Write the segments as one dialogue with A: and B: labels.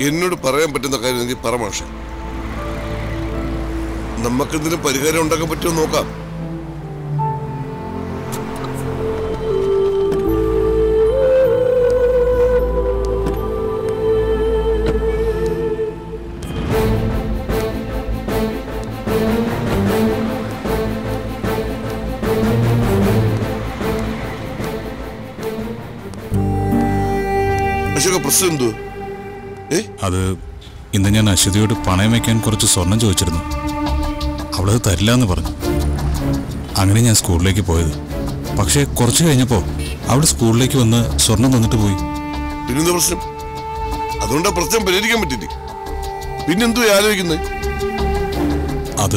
A: എന്നോട് പറയാൻ പറ്റുന്ന കാര്യം എനിക്ക് പറ മാഷെ നമുക്കെന്തിനും പരിഹാരം ഉണ്ടാക്കാൻ പറ്റുമോ നോക്കാം അശോക പ്രശ്നം എന്തോ ഏ
B: അത് ഇന്ന് ഞാൻ അശ്വതിയോട് പണയം വയ്ക്കാൻ കുറച്ച് സ്വർണം ചോദിച്ചിരുന്നു അവളത് തരില്ല എന്ന് പറഞ്ഞു അങ്ങനെ ഞാൻ സ്കൂളിലേക്ക് പോയത് പക്ഷേ കുറച്ച് കഴിഞ്ഞപ്പോൾ അവൾ സ്കൂളിലേക്ക് വന്ന് സ്വർണം തന്നിട്ട് പോയി
A: പിന്നെന്താ പ്രശ്നം അതുകൊണ്ടാ പ്രശ്നം പരിഹരിക്കാൻ പറ്റില്ലേ പിന്നെന്തോ ആലോചിക്കുന്നത്
B: അത്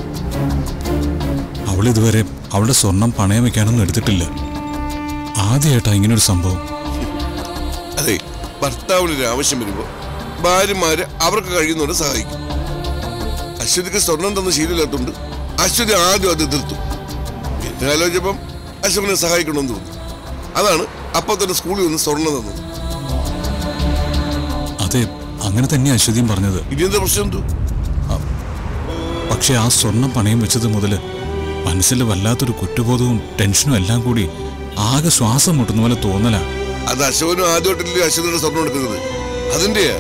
B: അവൾ ഇതുവരെ അവളുടെ സ്വർണം പണയം വെക്കാനൊന്നും എടുത്തിട്ടില്ല ആദ്യമായിട്ടാ ഇങ്ങനൊരു സംഭവം
A: അതെ ഭർത്താവിന് ഒരു ആവശ്യം വരുമ്പോ ഭാര്യമാര് അവർക്ക് കഴിയുന്നവരെ സഹായിക്കും അശ്വതിക്ക് സ്വർണം തന്ന ശീലമില്ലാത്തതുകൊണ്ട് അശ്വതി ആദ്യം അത് എതിർത്തു പിന്നെ ആലോചിച്ചപ്പം അശ്വതിനെ സഹായിക്കണമെന്ന് തോന്നി അതാണ് അപ്പൊ തന്നെ സ്കൂളിൽ നിന്ന് സ്വർണം തന്നത്
B: അതെ അങ്ങനെ തന്നെയാ അശ്വതിയും പറഞ്ഞത്
A: ഇനി എന്താ പ്രശ്നം എന്തോ
B: പക്ഷെ ആ സ്വർണം പണയം വെച്ചത് മുതൽ മനസ്സിൽ വല്ലാത്തൊരു കുറ്റബോധവും ടെൻഷനും എല്ലാം കൂടി ആകെ ശ്വാസം മുട്ടുന്ന പോലെ തോന്നലാ
A: അത് അശോകനും ആദ്യമായിട്ടില്ലേ അശ്വതിയുടെ സ്വർണം എടുക്കുന്നത് അതിന്റെയാ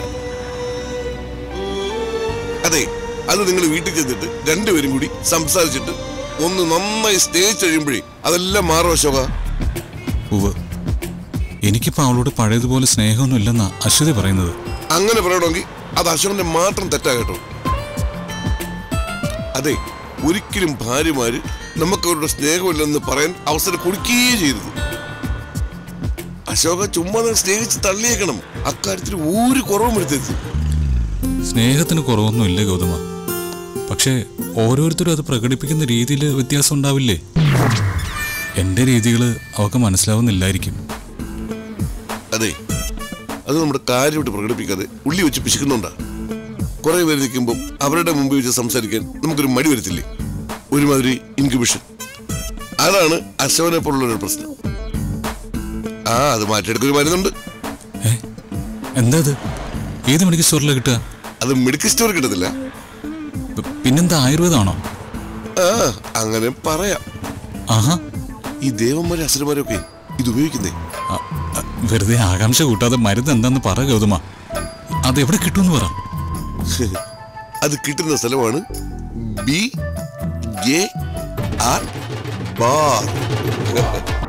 A: അതെ അത് നിങ്ങൾ വീട്ടിൽ ചെന്നിട്ട് രണ്ടുപേരും കൂടി സംസാരിച്ചിട്ട് ഒന്ന് നന്നായി സ്നേഹിച്ച് കഴിയുമ്പോഴേ അതെല്ലാം മാറും അശോക
B: ഉവ് എനിക്കിപ്പോ അവളോട് പഴയതുപോലെ സ്നേഹമൊന്നും ഇല്ലെന്നാ അശ്വതി പറയുന്നത്
A: അങ്ങനെ പറയണമെങ്കിൽ അത് അശോകന്റെ മാത്രം തെറ്റാ കേട്ടോ അതെ ഒരിക്കലും ഭാര്യമാര് നമുക്ക് അവരുടെ സ്നേഹമില്ലെന്ന് പറയാൻ അവസരം കൊടുക്കുകയേ ചെയ്തത് അശോക ചുമ്മാ നിങ്ങൾ സ്നേഹിച്ച് തള്ളിയേക്കണം അക്കാര്യത്തിൽ ഒരു കുറവും വരുത്തരുത്
B: സ്നേഹത്തിന് കുറവൊന്നും ഇല്ല ഗൗതമ പക്ഷേ ഓരോരുത്തരും അത് പ്രകടിപ്പിക്കുന്ന രീതിയിൽ വ്യത്യാസം ഉണ്ടാവില്ലേ എൻ്റെ രീതികൾ അവൾക്ക് മനസ്സിലാവുന്നില്ലായിരിക്കും
A: അതെ അത് നമ്മുടെ കാര്യമായിട്ട് പ്രകടിപ്പിക്കാതെ ഉള്ളി വെച്ച് പിശുക്കുന്നുണ്ടാ കുറെ പേര് നിൽക്കുമ്പോൾ അവരുടെ മുമ്പിൽ വെച്ച് സംസാരിക്കാൻ നമുക്കൊരു മടി വരത്തില്ലേ ഒരുമാതിരി ഇൻക്യുബേഷൻ അതാണ് അശോകനെ പോലുള്ള ഒരു പ്രശ്നം ആ അത് മാറ്റിയെടുക്കൊരു മരുന്നുണ്ട്
B: ഏ എന്താ ഇത് ഏത് മണിക്ക് സ്റ്റോറിലാണ് കിട്ടുക
A: അത് മെഡിക്കൽ സ്റ്റോർ കിട്ടത്തില്ല
B: പ്- പിന്നെന്താ ആയുർവേദമാണോ
A: ആ അങ്ങനെ പറയാം
B: ആഹാ
A: ഈ ദേവന്മാരും അസുരന്മാരും ഒക്കെ ഇത് ഉപയോഗിക്കുന്നേ
B: അ, അ, വെറുതെ ആകാംക്ഷ കൂട്ടാതെ മരുന്ന് എന്താന്ന് പറ ഗൗതമ അതെവിടെ കിട്ടുമെന്ന് പറ
A: അത് കിട്ടുന്ന സ്ഥലമാണ് ബി എ ആർ ബാർ